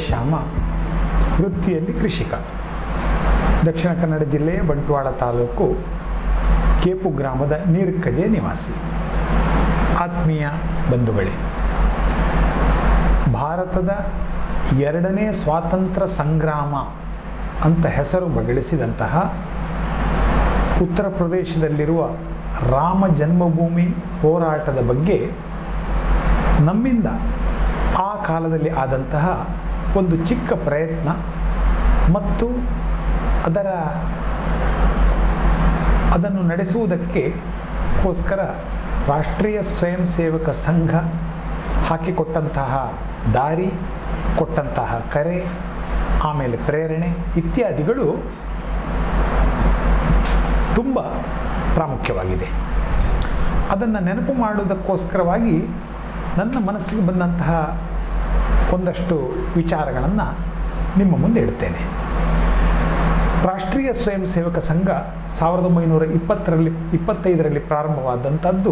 ಶ್ಯಾಮ ವೃತ್ತಿಯಲ್ಲಿ ಕೃಷಿಕ ದಕ್ಷಿಣ ಕನ್ನಡ ಜಿಲ್ಲೆಯ ಬಂಟ್ವಾಳ ತಾಲೂಕು ಕೇಪು ಗ್ರಾಮದ ನೀರ್ಕಜೆ ನಿವಾಸಿ ಆತ್ಮೀಯ ಬಂಧುಗಳೇ ಭಾರತದ ಎರಡನೇ ಸ್ವಾತಂತ್ರ್ಯ ಸಂಗ್ರಾಮ ಅಂತ ಹೆಸರು ಬಗಳಿಸಿದಂತಹ ಉತ್ತರ ಪ್ರದೇಶದಲ್ಲಿರುವ ರಾಮ ಜನ್ಮಭೂಮಿ ಹೋರಾಟದ ಬಗ್ಗೆ ನಮ್ಮಿಂದ ಆ ಕಾಲದಲ್ಲಿ ಆದಂತಹ ಒಂದು ಚಿಕ್ಕ ಪ್ರಯತ್ನ ಮತ್ತು ಅದರ ಅದನ್ನು ನಡೆಸುವುದಕ್ಕೆ ಗೋಸ್ಕರ ರಾಷ್ಟ್ರೀಯ ಸ್ವಯಂ ಸೇವಕ ಸಂಘ ಹಾಕಿಕೊಟ್ಟಂತಹ ದಾರಿ ಕೊಟ್ಟಂತಹ ಕರೆ ಆಮೇಲೆ ಪ್ರೇರಣೆ ಇತ್ಯಾದಿಗಳು ತುಂಬ ಪ್ರಾಮುಖ್ಯವಾಗಿದೆ ಅದನ್ನು ನೆನಪು ಮಾಡುವುದಕ್ಕೋಸ್ಕರವಾಗಿ ನನ್ನ ಮನಸ್ಸಿಗೆ ಬಂದಂತಹ ಒಂದಷ್ಟು ವಿಚಾರಗಳನ್ನು ನಿಮ್ಮ ಮುಂದೆ ಇಡ್ತೇನೆ ರಾಷ್ಟ್ರೀಯ ಸ್ವಯಂ ಸೇವಕ ಸಂಘ ಸಾವಿರದ ಒಂಬೈನೂರ ಇಪ್ಪತ್ತರಲ್ಲಿ ಇಪ್ಪತ್ತೈದರಲ್ಲಿ ಪ್ರಾರಂಭವಾದಂಥದ್ದು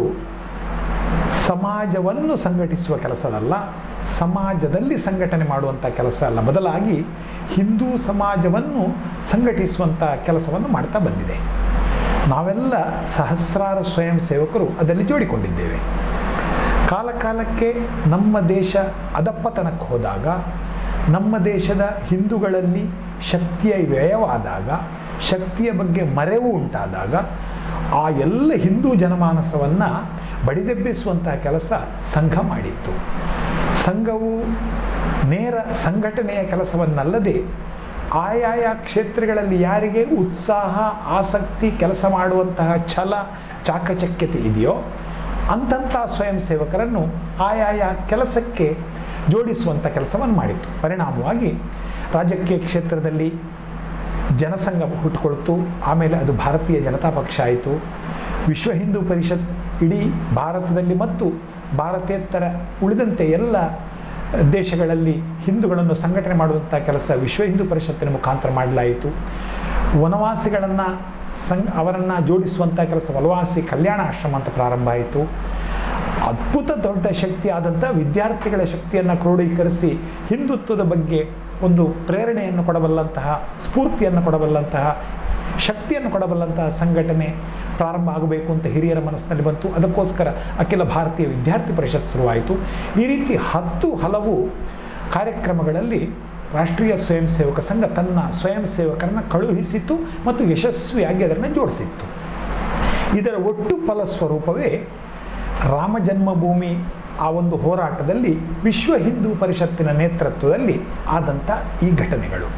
ಸಮಾಜವನ್ನು ಸಂಘಟಿಸುವ ಕೆಲಸದಲ್ಲ ಸಮಾಜದಲ್ಲಿ ಸಂಘಟನೆ ಮಾಡುವಂಥ ಕೆಲಸ ಅಲ್ಲ ಬದಲಾಗಿ ಹಿಂದೂ ಸಮಾಜವನ್ನು ಸಂಘಟಿಸುವಂಥ ಕೆಲಸವನ್ನು ಮಾಡ್ತಾ ಬಂದಿದೆ ನಾವೆಲ್ಲ ಸಹಸ್ರಾರು ಸ್ವಯಂ ಸೇವಕರು ಅದರಲ್ಲಿ ಜೋಡಿಕೊಂಡಿದ್ದೇವೆ ಕಾಲ ಕಾಲಕ್ಕೆ ನಮ್ಮ ದೇಶ ಅಧಪ್ಪತನಕ್ಕೆ ಹೋದಾಗ ನಮ್ಮ ದೇಶದ ಹಿಂದೂಗಳಲ್ಲಿ ಶಕ್ತಿಯ ವ್ಯಯವಾದಾಗ ಶಕ್ತಿಯ ಬಗ್ಗೆ ಮರೆವು ಉಂಟಾದಾಗ ಆ ಎಲ್ಲ ಹಿಂದೂ ಜನಮಾನಸವನ್ನು ಬಡಿದೆಬ್ಬಿಸುವಂತಹ ಕೆಲಸ ಸಂಘ ಮಾಡಿತ್ತು ಸಂಘವು ನೇರ ಸಂಘಟನೆಯ ಕೆಲಸವನ್ನಲ್ಲದೆ ಆಯಾಯ ಕ್ಷೇತ್ರಗಳಲ್ಲಿ ಯಾರಿಗೆ ಉತ್ಸಾಹ ಆಸಕ್ತಿ ಕೆಲಸ ಮಾಡುವಂತಹ ಛಲ ಚಾಕಚಕ್ಯತೆ ಇದೆಯೋ ಅಂಥಂಥ ಸ್ವಯಂ ಸೇವಕರನ್ನು ಆಯಾಯ ಕೆಲಸಕ್ಕೆ ಜೋಡಿಸುವಂಥ ಕೆಲಸವನ್ನು ಮಾಡಿತ್ತು ಪರಿಣಾಮವಾಗಿ ರಾಜಕೀಯ ಕ್ಷೇತ್ರದಲ್ಲಿ ಜನಸಂಘ ಹುಟ್ಟುಕೊಳ್ತು ಆಮೇಲೆ ಅದು ಭಾರತೀಯ ಜನತಾ ಪಕ್ಷ ಆಯಿತು ವಿಶ್ವ ಹಿಂದೂ ಪರಿಷತ್ ಇಡೀ ಭಾರತದಲ್ಲಿ ಮತ್ತು ಭಾರತೇತರ ಉಳಿದಂತೆ ಎಲ್ಲ ದೇಶಗಳಲ್ಲಿ ಹಿಂದೂಗಳನ್ನು ಸಂಘಟನೆ ಮಾಡುವಂಥ ಕೆಲಸ ವಿಶ್ವ ಹಿಂದೂ ಪರಿಷತ್ತಿನ ಮುಖಾಂತರ ಮಾಡಲಾಯಿತು ವನವಾಸಿಗಳನ್ನು ಸಂ ಅವರನ್ನು ಜೋಡಿಸುವಂಥ ಕೆಲಸ ವನವಾಸಿ ಕಲ್ಯಾಣ ಆಶ್ರಮ ಅಂತ ಪ್ರಾರಂಭ ಆಯಿತು ಅದ್ಭುತ ದೊಡ್ಡ ಶಕ್ತಿ ಆದಂಥ ವಿದ್ಯಾರ್ಥಿಗಳ ಶಕ್ತಿಯನ್ನು ಕ್ರೋಢೀಕರಿಸಿ ಹಿಂದುತ್ವದ ಬಗ್ಗೆ ಒಂದು ಪ್ರೇರಣೆಯನ್ನು ಕೊಡಬಲ್ಲಂತಹ ಸ್ಫೂರ್ತಿಯನ್ನು ಕೊಡಬಲ್ಲಂತಹ ಶಕ್ತಿಯನ್ನು ಕೊಡಬಲ್ಲಂತಹ ಸಂಘಟನೆ ಪ್ರಾರಂಭ ಆಗಬೇಕು ಅಂತ ಹಿರಿಯರ ಮನಸ್ಸಿನಲ್ಲಿ ಬಂತು ಅದಕ್ಕೋಸ್ಕರ ಅಖಿಲ ಭಾರತೀಯ ವಿದ್ಯಾರ್ಥಿ ಪರಿಷತ್ ಶುರುವಾಯಿತು ಈ ರೀತಿ ಹತ್ತು ಹಲವು ಕಾರ್ಯಕ್ರಮಗಳಲ್ಲಿ ರಾಷ್ಟ್ರೀಯ ಸ್ವಯಂ ಸೇವಕ ಸಂಘ ತನ್ನ ಸ್ವಯಂ ಸೇವಕರನ್ನು ಕಳುಹಿಸಿತು ಮತ್ತು ಯಶಸ್ವಿಯಾಗಿ ಅದನ್ನು ಜೋಡಿಸಿತ್ತು ಇದರ ಒಟ್ಟು ಫಲಸ್ವರೂಪವೇ ರಾಮ ಜನ್ಮಭೂಮಿ ಆ ಒಂದು ಹೋರಾಟದಲ್ಲಿ ವಿಶ್ವ ಹಿಂದೂ ಪರಿಷತ್ತಿನ ನೇತೃತ್ವದಲ್ಲಿ ಆದಂಥ ಈ ಘಟನೆಗಳು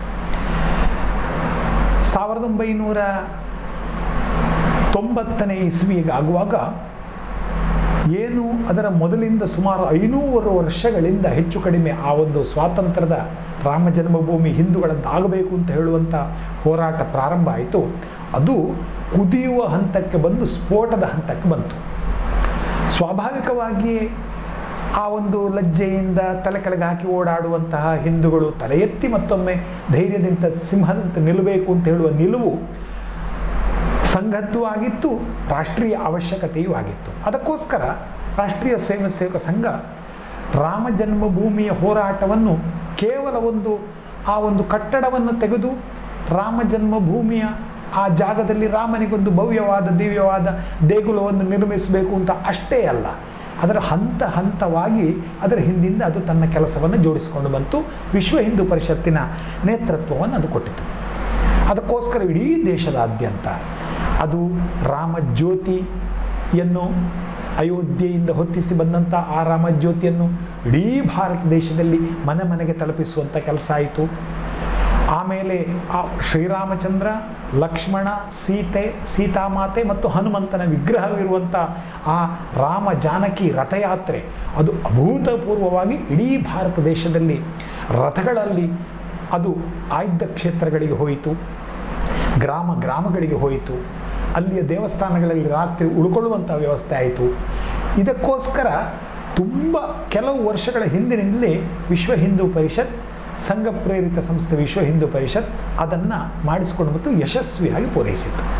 ಸಾವಿರದ ಒಂಬೈನೂರ ತೊಂಬತ್ತನೇ ಇಸ್ವಿಗಾಗುವಾಗ ಏನು ಅದರ ಮೊದಲಿಂದ ಸುಮಾರು ಐನೂರು ವರ್ಷಗಳಿಂದ ಹೆಚ್ಚು ಕಡಿಮೆ ಆ ಒಂದು ಸ್ವಾತಂತ್ರ್ಯದ ರಾಮ ಜನ್ಮಭೂಮಿ ಹಿಂದೂಗಳದ್ದಾಗಬೇಕು ಅಂತ ಹೇಳುವಂಥ ಹೋರಾಟ ಪ್ರಾರಂಭ ಆಯಿತು ಅದು ಕುದಿಯುವ ಹಂತಕ್ಕೆ ಬಂದು ಸ್ಫೋಟದ ಹಂತಕ್ಕೆ ಬಂತು ಸ್ವಾಭಾವಿಕವಾಗಿಯೇ ಆ ಒಂದು ಲಜ್ಜೆಯಿಂದ ತಲೆ ಕೆಳಗೆ ಹಾಕಿ ಓಡಾಡುವಂತಹ ಹಿಂದೂಗಳು ತಲೆ ಎತ್ತಿ ಮತ್ತೊಮ್ಮೆ ಧೈರ್ಯದಿಂದ ಸಿಂಹದಂತೆ ನಿಲ್ಲಬೇಕು ಅಂತ ಹೇಳುವ ನಿಲುವು ಸಂಘದ್ದು ಆಗಿತ್ತು ರಾಷ್ಟ್ರೀಯ ಅವಶ್ಯಕತೆಯೂ ಆಗಿತ್ತು ಅದಕ್ಕೋಸ್ಕರ ರಾಷ್ಟ್ರೀಯ ಸ್ವಯಂ ಸೇವಕ ಸಂಘ ರಾಮ ಜನ್ಮಭೂಮಿಯ ಹೋರಾಟವನ್ನು ಕೇವಲ ಒಂದು ಆ ಒಂದು ಕಟ್ಟಡವನ್ನು ತೆಗೆದು ರಾಮ ಜನ್ಮಭೂಮಿಯ ಆ ಜಾಗದಲ್ಲಿ ರಾಮನಿಗೊಂದು ಭವ್ಯವಾದ ದಿವ್ಯವಾದ ದೇಗುಲವನ್ನು ನಿರ್ಮಿಸಬೇಕು ಅಂತ ಅಷ್ಟೇ ಅಲ್ಲ ಅದರ ಹಂತ ಹಂತವಾಗಿ ಅದರ ಹಿಂದಿಂದ ಅದು ತನ್ನ ಕೆಲಸವನ್ನು ಜೋಡಿಸಿಕೊಂಡು ಬಂತು ವಿಶ್ವ ಹಿಂದೂ ಪರಿಷತ್ತಿನ ನೇತೃತ್ವವನ್ನು ಅದು ಕೊಟ್ಟಿತು ಅದಕ್ಕೋಸ್ಕರ ಇಡೀ ದೇಶದಾದ್ಯಂತ ಅದು ರಾಮ ಜ್ಯೋತಿಯನ್ನು ಅಯೋಧ್ಯೆಯಿಂದ ಹೊತ್ತಿಸಿ ಬಂದಂಥ ಆ ರಾಮ ಜ್ಯೋತಿಯನ್ನು ಇಡೀ ಭಾರತ ದೇಶದಲ್ಲಿ ಮನೆ ಮನೆಗೆ ತಲುಪಿಸುವಂಥ ಕೆಲಸ ಆಯಿತು ಆಮೇಲೆ ಆ ಶ್ರೀರಾಮಚಂದ್ರ ಲಕ್ಷ್ಮಣ ಸೀತೆ ಸೀತಾಮಾತೆ ಮತ್ತು ಹನುಮಂತನ ವಿಗ್ರಹವಿರುವಂಥ ಆ ರಾಮ ಜಾನಕಿ ರಥಯಾತ್ರೆ ಅದು ಅಭೂತಪೂರ್ವವಾಗಿ ಇಡೀ ಭಾರತ ದೇಶದಲ್ಲಿ ರಥಗಳಲ್ಲಿ ಅದು ಆಯ್ದ ಕ್ಷೇತ್ರಗಳಿಗೆ ಹೋಯಿತು ಗ್ರಾಮ ಗ್ರಾಮಗಳಿಗೆ ಹೋಯಿತು ಅಲ್ಲಿಯ ದೇವಸ್ಥಾನಗಳಲ್ಲಿ ರಾತ್ರಿ ಉಳ್ಕೊಳ್ಳುವಂಥ ವ್ಯವಸ್ಥೆ ಆಯಿತು ಇದಕ್ಕೋಸ್ಕರ ತುಂಬ ಕೆಲವು ವರ್ಷಗಳ ಹಿಂದಿನಿಂದಲೇ ವಿಶ್ವ ಹಿಂದೂ ಪರಿಷತ್ ಸಂಘ ಪ್ರೇರಿತ ಸಂಸ್ಥೆ ವಿಶ್ವ ಹಿಂದೂ ಪರಿಷತ್ ಅದನ್ನು ಮಾಡಿಸಿಕೊಂಡು ಮತ್ತು ಯಶಸ್ವಿಯಾಗಿ ಪೂರೈಸಿತು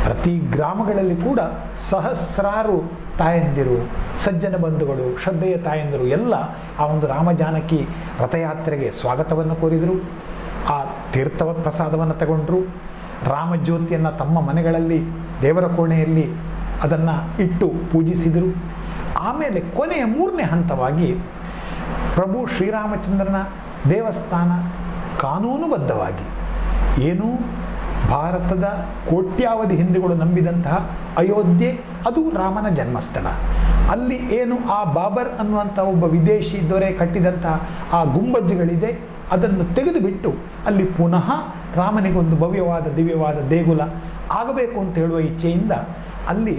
ಪ್ರತಿ ಗ್ರಾಮಗಳಲ್ಲಿ ಕೂಡ ಸಹಸ್ರಾರು ತಾಯಂದಿರು ಸಜ್ಜನ ಬಂಧುಗಳು ಶ್ರದ್ಧೆಯ ತಾಯಂದಿರು ಎಲ್ಲ ಆ ಒಂದು ರಾಮಜಾನಕಿ ರಥಯಾತ್ರೆಗೆ ಸ್ವಾಗತವನ್ನು ಕೋರಿದರು ಆ ತೀರ್ಥ ಪ್ರಸಾದವನ್ನು ತಗೊಂಡರು ರಾಮಜ್ಯೋತಿಯನ್ನು ತಮ್ಮ ಮನೆಗಳಲ್ಲಿ ದೇವರ ಕೋಣೆಯಲ್ಲಿ ಅದನ್ನು ಇಟ್ಟು ಪೂಜಿಸಿದರು ಆಮೇಲೆ ಕೊನೆಯ ಮೂರನೇ ಹಂತವಾಗಿ ಪ್ರಭು ಶ್ರೀರಾಮಚಂದ್ರನ ದೇವಸ್ಥಾನ ಕಾನೂನುಬದ್ಧವಾಗಿ ಏನು ಭಾರತದ ಕೋಟ್ಯಾವಧಿ ಹಿಂದೂಗಳು ನಂಬಿದಂತಹ ಅಯೋಧ್ಯೆ ಅದು ರಾಮನ ಜನ್ಮಸ್ಥಳ ಅಲ್ಲಿ ಏನು ಆ ಬಾಬರ್ ಅನ್ನುವಂಥ ಒಬ್ಬ ವಿದೇಶಿ ದೊರೆ ಕಟ್ಟಿದಂತಹ ಆ ಗುಂಬಜ್ಜುಗಳಿದೆ ಅದನ್ನು ತೆಗೆದುಬಿಟ್ಟು ಅಲ್ಲಿ ಪುನಃ ರಾಮನಿಗೊಂದು ಭವ್ಯವಾದ ದಿವ್ಯವಾದ ದೇಗುಲ ಆಗಬೇಕು ಅಂತ ಹೇಳುವ ಇಚ್ಛೆಯಿಂದ ಅಲ್ಲಿ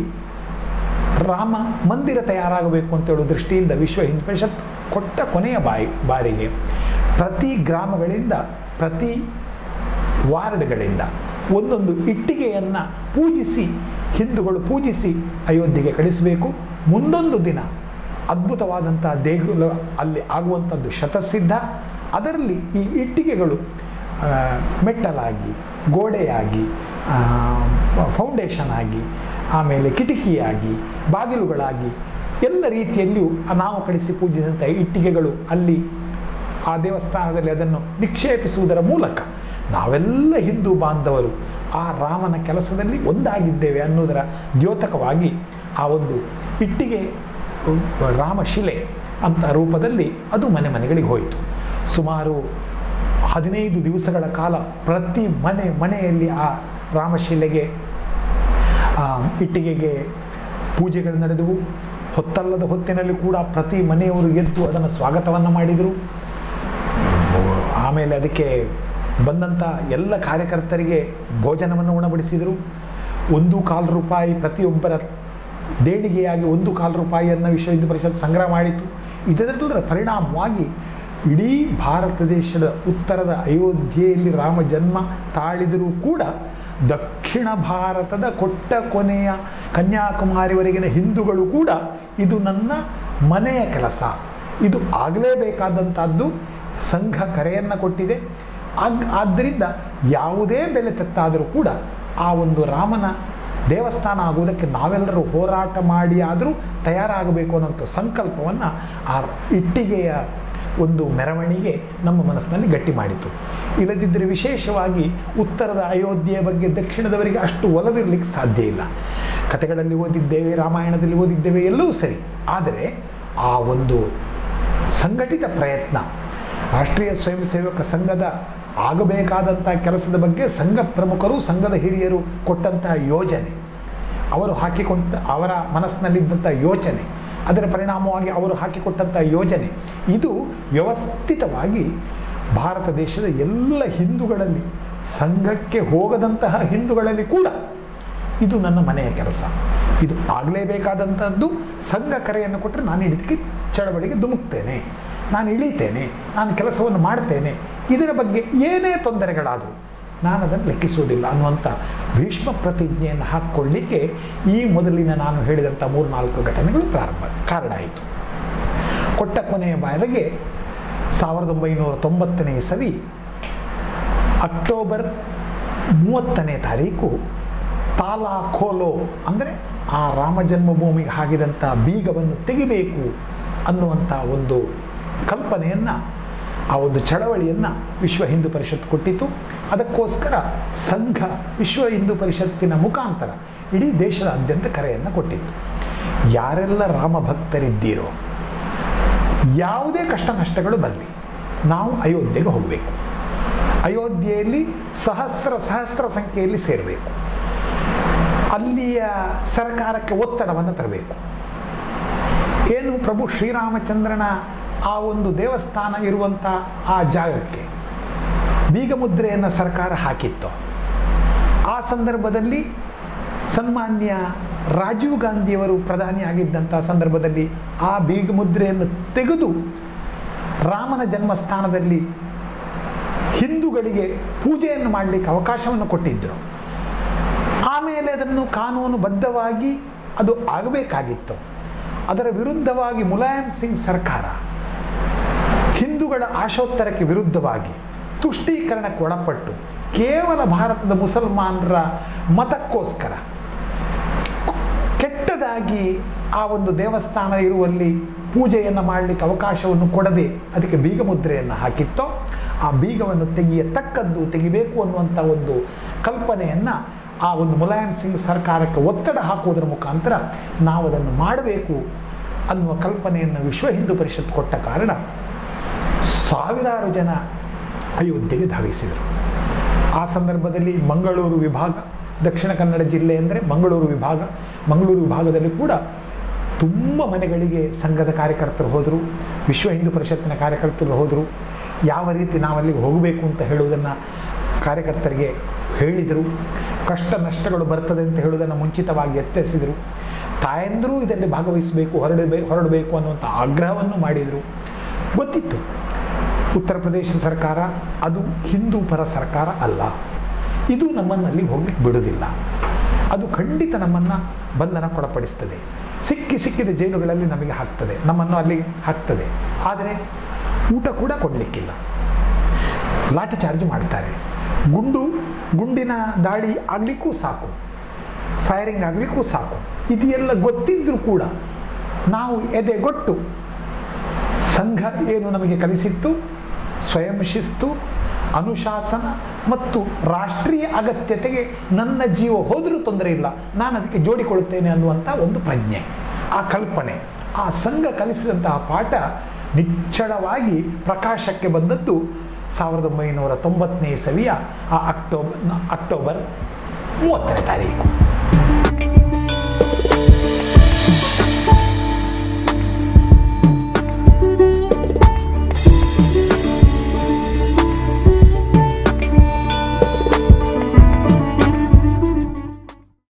ರಾಮ ಮಂದಿರ ತಯಾರಾಗಬೇಕು ಅಂತ ಹೇಳುವ ದೃಷ್ಟಿಯಿಂದ ವಿಶ್ವ ಹಿಂದೂ ಪರಿಷತ್ ಕೊಟ್ಟ ಕೊನೆಯ ಬಾಯಿ ಬಾರಿಗೆ ಪ್ರತಿ ಗ್ರಾಮಗಳಿಂದ ಪ್ರತಿ ವಾರ್ಡ್ಗಳಿಂದ ಒಂದೊಂದು ಇಟ್ಟಿಗೆಯನ್ನು ಪೂಜಿಸಿ ಹಿಂದೂಗಳು ಪೂಜಿಸಿ ಅಯೋಧ್ಯೆಗೆ ಕಳಿಸಬೇಕು ಮುಂದೊಂದು ದಿನ ಅದ್ಭುತವಾದಂಥ ದೇಗುಲ ಅಲ್ಲಿ ಆಗುವಂಥದ್ದು ಶತಸಿದ್ಧ ಅದರಲ್ಲಿ ಈ ಇಟ್ಟಿಗೆಗಳು ಆ, ಮೆಟ್ಟಲಾಗಿ ಗೋಡೆಯಾಗಿ ಆ, ಫೌಂಡೇಶನ್ ಆಗಿ ಆಮೇಲೆ ಕಿಟಕಿಯಾಗಿ ಬಾಗಿಲುಗಳಾಗಿ ಎಲ್ಲ ರೀತಿಯಲ್ಲಿಯೂ ನಾವು ಕಳಿಸಿ ಪೂಜಿಸಿದಂಥ ಇಟ್ಟಿಗೆಗಳು ಅಲ್ಲಿ ಆ ದೇವಸ್ಥಾನದಲ್ಲಿ ಅದನ್ನು ನಿಕ್ಷೇಪಿಸುವುದರ ಮೂಲಕ ನಾವೆಲ್ಲ ಹಿಂದೂ ಬಾಂಧವರು ಆ ರಾಮನ ಕೆಲಸದಲ್ಲಿ ಒಂದಾಗಿದ್ದೇವೆ ಅನ್ನೋದರ ದ್ಯೋತಕವಾಗಿ ಆ ಒಂದು ಇಟ್ಟಿಗೆ ರಾಮಶಿಲೆ ಅಂತ ರೂಪದಲ್ಲಿ ಅದು ಮನೆ ಮನೆಗಳಿಗೆ ಹೋಯಿತು ಸುಮಾರು ಹದಿನೈದು ದಿವಸಗಳ ಕಾಲ ಪ್ರತಿ ಮನೆ ಮನೆಯಲ್ಲಿ ಆ ರಾಮಶಿಲೆಗೆ ಆ, ಇಟ್ಟಿಗೆಗೆ ಪೂಜೆಗಳು ನಡೆದವು ಹೊತ್ತಲ್ಲದ ಹೊತ್ತಿನಲ್ಲಿ ಕೂಡ ಪ್ರತಿ ಮನೆಯವರು ಎದ್ದು ಅದನ್ನು ಸ್ವಾಗತವನ್ನು ಮಾಡಿದರು ಆಮೇಲೆ ಅದಕ್ಕೆ ಬಂದಂಥ ಎಲ್ಲ ಕಾರ್ಯಕರ್ತರಿಗೆ ಭೋಜನವನ್ನು ಉಣಬಡಿಸಿದರು ಒಂದು ಕಾಲು ರೂಪಾಯಿ ಪ್ರತಿಯೊಬ್ಬರ ದೇಣಿಗೆಯಾಗಿ ಒಂದು ಕಾಲು ರೂಪಾಯಿಯನ್ನು ವಿಶ್ವ ಹಿಂದೂ ಪರಿಷತ್ ಸಂಗ್ರಹ ಮಾಡಿತು ಇದರೆಲ್ಲರ ಪರಿಣಾಮವಾಗಿ ಇಡೀ ಭಾರತ ದೇಶದ ಉತ್ತರದ ಅಯೋಧ್ಯೆಯಲ್ಲಿ ರಾಮ ಜನ್ಮ ತಾಳಿದರೂ ಕೂಡ ದಕ್ಷಿಣ ಭಾರತದ ಕೊಟ್ಟ ಕೊನೆಯ ಕನ್ಯಾಕುಮಾರಿವರೆಗಿನ ಹಿಂದೂಗಳು ಕೂಡ ಇದು ನನ್ನ ಮನೆಯ ಕೆಲಸ ಇದು ಆಗಲೇಬೇಕಾದಂಥದ್ದು ಸಂಘ ಕರೆಯನ್ನು ಕೊಟ್ಟಿದೆ ಆಗ್ ಆದ್ದರಿಂದ ಯಾವುದೇ ಬೆಲೆ ತೆತ್ತಾದರೂ ಕೂಡ ಆ ಒಂದು ರಾಮನ ದೇವಸ್ಥಾನ ಆಗುವುದಕ್ಕೆ ನಾವೆಲ್ಲರೂ ಹೋರಾಟ ಮಾಡಿ ಆದರೂ ತಯಾರಾಗಬೇಕು ಅನ್ನೋಂಥ ಸಂಕಲ್ಪವನ್ನು ಆ ಇಟ್ಟಿಗೆಯ ಒಂದು ಮೆರವಣಿಗೆ ನಮ್ಮ ಮನಸ್ಸಿನಲ್ಲಿ ಗಟ್ಟಿ ಮಾಡಿತು ಇಲ್ಲದಿದ್ದರೆ ವಿಶೇಷವಾಗಿ ಉತ್ತರದ ಅಯೋಧ್ಯೆಯ ಬಗ್ಗೆ ದಕ್ಷಿಣದವರಿಗೆ ಅಷ್ಟು ಒಲವಿರಲಿಕ್ಕೆ ಸಾಧ್ಯ ಇಲ್ಲ ಕಥೆಗಳಲ್ಲಿ ಓದಿದ್ದೇವೆ ರಾಮಾಯಣದಲ್ಲಿ ಓದಿದ್ದೇವೆ ಎಲ್ಲವೂ ಸರಿ ಆದರೆ ಆ ಒಂದು ಸಂಘಟಿತ ಪ್ರಯತ್ನ ರಾಷ್ಟ್ರೀಯ ಸ್ವಯಂ ಸೇವಕ ಸಂಘದ ಆಗಬೇಕಾದಂಥ ಕೆಲಸದ ಬಗ್ಗೆ ಸಂಘ ಪ್ರಮುಖರು ಸಂಘದ ಹಿರಿಯರು ಕೊಟ್ಟಂತಹ ಯೋಜನೆ ಅವರು ಹಾಕಿಕೊಂಡ ಅವರ ಮನಸ್ಸಿನಲ್ಲಿದ್ದಂಥ ಯೋಚನೆ ಅದರ ಪರಿಣಾಮವಾಗಿ ಅವರು ಹಾಕಿಕೊಟ್ಟಂಥ ಯೋಜನೆ ಇದು ವ್ಯವಸ್ಥಿತವಾಗಿ ಭಾರತ ದೇಶದ ಎಲ್ಲ ಹಿಂದೂಗಳಲ್ಲಿ ಸಂಘಕ್ಕೆ ಹೋಗದಂತಹ ಹಿಂದೂಗಳಲ್ಲಿ ಕೂಡ ಇದು ನನ್ನ ಮನೆಯ ಕೆಲಸ ಇದು ಆಗಲೇಬೇಕಾದಂಥದ್ದು ಸಂಘ ಕರೆಯನ್ನು ಕೊಟ್ಟರೆ ನಾನು ಇದಕ್ಕೆ ಚಳವಳಿಗೆ ಧುಮುಕ್ತೇನೆ ನಾನು ಇಳಿತೇನೆ ನಾನು ಕೆಲಸವನ್ನು ಮಾಡ್ತೇನೆ ಇದರ ಬಗ್ಗೆ ಏನೇ ತೊಂದರೆಗಳಾದರೂ ನಾನು ಅದನ್ನು ಲೆಕ್ಕಿಸುವುದಿಲ್ಲ ಅನ್ನುವಂಥ ಭೀಷ್ಮ ಪ್ರತಿಜ್ಞೆಯನ್ನು ಹಾಕ್ಕೊಳ್ಳಿಕ್ಕೆ ಈ ಮೊದಲಿನ ನಾನು ಹೇಳಿದಂಥ ಮೂರ್ನಾಲ್ಕು ಘಟನೆಗಳು ಪ್ರಾರಂಭ ಕಾರಣ ಆಯಿತು ಕೊಟ್ಟ ಕೊನೆಯ ಬಾರಿಗೆ ಸಾವಿರದ ಒಂಬೈನೂರ ತೊಂಬತ್ತನೇ ಇಸವಿ ಅಕ್ಟೋಬರ್ ಮೂವತ್ತನೇ ತಾರೀಕು ತಾಲಾ ಖೋಲೋ ಅಂದರೆ ಆ ರಾಮ ಜನ್ಮಭೂಮಿಗೆ ಹಾಕಿದಂಥ ಬೀಗವನ್ನು ತೆಗಿಬೇಕು ಅನ್ನುವಂಥ ಒಂದು ಕಲ್ಪನೆಯನ್ನು ಆ ಒಂದು ಚಳವಳಿಯನ್ನು ವಿಶ್ವ ಹಿಂದೂ ಪರಿಷತ್ ಕೊಟ್ಟಿತು ಅದಕ್ಕೋಸ್ಕರ ಸಂಘ ವಿಶ್ವ ಹಿಂದೂ ಪರಿಷತ್ತಿನ ಮುಖಾಂತರ ಇಡೀ ದೇಶದಾದ್ಯಂತ ಕರೆಯನ್ನು ಕೊಟ್ಟಿತ್ತು ಯಾರೆಲ್ಲ ರಾಮ ಭಕ್ತರಿದ್ದೀರೋ ಯಾವುದೇ ಕಷ್ಟ ನಷ್ಟಗಳು ಬರಲಿ ನಾವು ಅಯೋಧ್ಯೆಗೆ ಹೋಗಬೇಕು ಅಯೋಧ್ಯೆಯಲ್ಲಿ ಸಹಸ್ರ ಸಹಸ್ರ ಸಂಖ್ಯೆಯಲ್ಲಿ ಸೇರಬೇಕು ಅಲ್ಲಿಯ ಸರ್ಕಾರಕ್ಕೆ ಒತ್ತಡವನ್ನು ತರಬೇಕು ಏನು ಪ್ರಭು ಶ್ರೀರಾಮಚಂದ್ರನ ಆ ಒಂದು ದೇವಸ್ಥಾನ ಇರುವಂಥ ಆ ಜಾಗಕ್ಕೆ ಬೀಗ ಮುದ್ರೆಯನ್ನು ಸರ್ಕಾರ ಹಾಕಿತ್ತು ಆ ಸಂದರ್ಭದಲ್ಲಿ ಸನ್ಮಾನ್ಯ ರಾಜೀವ್ ಗಾಂಧಿಯವರು ಪ್ರಧಾನಿಯಾಗಿದ್ದಂಥ ಸಂದರ್ಭದಲ್ಲಿ ಆ ಬೀಗ ಮುದ್ರೆಯನ್ನು ತೆಗೆದು ರಾಮನ ಜನ್ಮಸ್ಥಾನದಲ್ಲಿ ಹಿಂದೂಗಳಿಗೆ ಪೂಜೆಯನ್ನು ಮಾಡಲಿಕ್ಕೆ ಅವಕಾಶವನ್ನು ಕೊಟ್ಟಿದ್ದರು ಆಮೇಲೆ ಅದನ್ನು ಕಾನೂನುಬದ್ಧವಾಗಿ ಅದು ಆಗಬೇಕಾಗಿತ್ತು ಅದರ ವಿರುದ್ಧವಾಗಿ ಮುಲಾಯಂ ಸಿಂಗ್ ಸರ್ಕಾರ ಹಿಂದೂಗಳ ಆಶೋತ್ತರಕ್ಕೆ ವಿರುದ್ಧವಾಗಿ ತುಷ್ಟೀಕರಣಕ್ಕೆ ಒಳಪಟ್ಟು ಕೇವಲ ಭಾರತದ ಮುಸಲ್ಮಾನರ ಮತಕ್ಕೋಸ್ಕರ ಕೆಟ್ಟದಾಗಿ ಆ ಒಂದು ದೇವಸ್ಥಾನ ಇರುವಲ್ಲಿ ಪೂಜೆಯನ್ನು ಮಾಡಲಿಕ್ಕೆ ಅವಕಾಶವನ್ನು ಕೊಡದೆ ಅದಕ್ಕೆ ಬೀಗ ಮುದ್ರೆಯನ್ನು ಹಾಕಿತ್ತೋ ಆ ಬೀಗವನ್ನು ತೆಗೆಯತಕ್ಕದ್ದು ತೆಗಿಬೇಕು ಅನ್ನುವಂಥ ಒಂದು ಕಲ್ಪನೆಯನ್ನು ಆ ಒಂದು ಮುಲಾಯಂ ಸಿಂಗ್ ಸರ್ಕಾರಕ್ಕೆ ಒತ್ತಡ ಹಾಕುವುದರ ಮುಖಾಂತರ ನಾವು ಅದನ್ನು ಮಾಡಬೇಕು ಅನ್ನುವ ಕಲ್ಪನೆಯನ್ನು ವಿಶ್ವ ಹಿಂದೂ ಪರಿಷತ್ ಕೊಟ್ಟ ಕಾರಣ ಸಾವಿರಾರು ಜನ ಅಯೋಧ್ಯೆಗೆ ಧಾವಿಸಿದರು ಆ ಸಂದರ್ಭದಲ್ಲಿ ಮಂಗಳೂರು ವಿಭಾಗ ದಕ್ಷಿಣ ಕನ್ನಡ ಜಿಲ್ಲೆ ಅಂದರೆ ಮಂಗಳೂರು ವಿಭಾಗ ಮಂಗಳೂರು ವಿಭಾಗದಲ್ಲಿ ಕೂಡ ತುಂಬ ಮನೆಗಳಿಗೆ ಸಂಘದ ಕಾರ್ಯಕರ್ತರು ಹೋದರು ವಿಶ್ವ ಹಿಂದೂ ಪರಿಷತ್ತಿನ ಕಾರ್ಯಕರ್ತರು ಹೋದರು ಯಾವ ರೀತಿ ನಾವಲ್ಲಿಗೆ ಹೋಗಬೇಕು ಅಂತ ಹೇಳುವುದನ್ನು ಕಾರ್ಯಕರ್ತರಿಗೆ ಹೇಳಿದರು ಕಷ್ಟ ನಷ್ಟಗಳು ಬರ್ತದೆ ಅಂತ ಹೇಳುವುದನ್ನು ಮುಂಚಿತವಾಗಿ ಎಚ್ಚರಿಸಿದರು ತಾಯಂದಿರೂ ಇದರಲ್ಲಿ ಭಾಗವಹಿಸಬೇಕು ಹೊರಡಬೇಕು ಹೊರಡಬೇಕು ಅನ್ನುವಂಥ ಆಗ್ರಹವನ್ನು ಮಾಡಿದರು ಗೊತ್ತಿತ್ತು ಉತ್ತರ ಪ್ರದೇಶ ಸರ್ಕಾರ ಅದು ಹಿಂದೂ ಪರ ಸರ್ಕಾರ ಅಲ್ಲ ಇದು ನಮ್ಮನ್ನು ಅಲ್ಲಿ ಹೋಗ್ಲಿಕ್ಕೆ ಬಿಡುವುದಿಲ್ಲ ಅದು ಖಂಡಿತ ನಮ್ಮನ್ನು ಬಂಧನಕ್ಕೊಳಪಡಿಸ್ತದೆ ಸಿಕ್ಕಿ ಸಿಕ್ಕಿದ ಜೈಲುಗಳಲ್ಲಿ ನಮಗೆ ಹಾಕ್ತದೆ ನಮ್ಮನ್ನು ಅಲ್ಲಿ ಹಾಕ್ತದೆ ಆದರೆ ಊಟ ಕೂಡ ಕೊಡಲಿಕ್ಕಿಲ್ಲ ಲಾಠಿ ಚಾರ್ಜ್ ಮಾಡ್ತಾರೆ ಗುಂಡು ಗುಂಡಿನ ದಾಳಿ ಆಗಲಿಕ್ಕೂ ಸಾಕು ಫೈರಿಂಗ್ ಆಗಲಿಕ್ಕೂ ಸಾಕು ಇದೆಲ್ಲ ಗೊತ್ತಿದ್ದರೂ ಕೂಡ ನಾವು ಎದೆಗೊಟ್ಟು ಸಂಘ ಏನು ನಮಗೆ ಕಲಿಸಿತ್ತು ಸ್ವಯಂ ಶಿಸ್ತು ಅನುಶಾಸನ ಮತ್ತು ರಾಷ್ಟ್ರೀಯ ಅಗತ್ಯತೆಗೆ ನನ್ನ ಜೀವ ಹೋದರೂ ತೊಂದರೆ ಇಲ್ಲ ನಾನು ಅದಕ್ಕೆ ಜೋಡಿಕೊಳ್ಳುತ್ತೇನೆ ಅನ್ನುವಂಥ ಒಂದು ಪ್ರಜ್ಞೆ ಆ ಕಲ್ಪನೆ ಆ ಸಂಘ ಕಲಿಸಿದಂತಹ ಪಾಠ ನಿಚ್ಚಳವಾಗಿ ಪ್ರಕಾಶಕ್ಕೆ ಬಂದದ್ದು ಸಾವಿರದ ಒಂಬೈನೂರ ತೊಂಬತ್ತನೇ ಇಸವಿಯ ಆ ಅಕ್ಟೋಬರ್ ಅಕ್ಟೋಬರ್ ಮೂವತ್ತನೇ ತಾರೀಕು